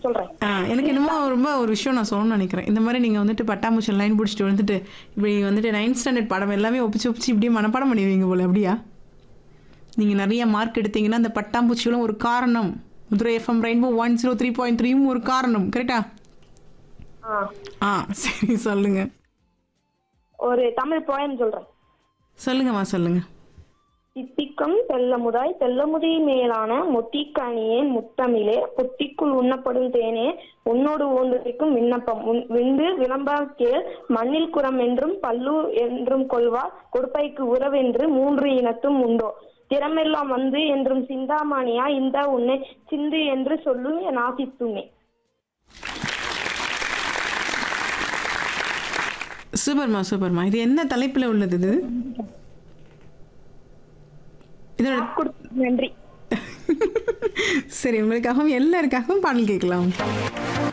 சொல்றேன் ஆ எனக்கு என்னமோ ரொம்ப ஒரு விஷயம் நான் சொல்லணும்னு நினைக்கிறேன் இந்த மாதிரி நீங்கள் வந்துட்டு பட்டாம்பூச்சி லைன் பிடிச்சிட்டு வந்துட்டு இப்படி வந்துட்டு நைன்த் ஸ்டாண்டர்ட் படம் எல்லாமே ஒப்பிச்சு ஒப்பிச்சு இப்படியே மனப்பாடம் பண்ணுவீங்க போல அப்படியா நீங்கள் நிறைய மார்க் எடுத்தீங்கன்னா அந்த பட்டாம்பூச்சிகளும் ஒரு காரணம் Madurai FM Rainbow one zero three point த்ரீயும் ஒரு காரணம் கரெக்டா ஆ ஆ சரி சொல்லுங்க ஒரு தமிழ் போயம் சொல்றேன் சொல்லுங்கம்மா சொல்லுங்க தித்திக்கும் தெல்லமுதாய் தெல்லமுதி மேலான மொத்திக்கனியே முத்தமிழே பொத்திக்குள் உண்ணப்படும் தேனே உன்னோடு ஊந்துரைக்கும் விண்ணப்பம் உன்- விந்து விளம்பா கேள் மண்ணில் குரம் என்றும் பல்லு என்றும் கொள்வார் கொடுப்பைக்கு உறவென்று மூன்று இனத்தும் உண்டோ திறமெல்லாம் வந்து என்றும் சிந்தாமணியா இந்த உன்னை சிந்து என்று சொல்லும் என் ஆசித்துமே சூப்பர்மா சூப்பர்மா இது என்ன தலைப்பில் உள்ளது இது இதோட கொடுத்து நன்றி சரி உங்களுக்காகவும் எல்லாருக்காகவும் பாடல் கேட்கலாம்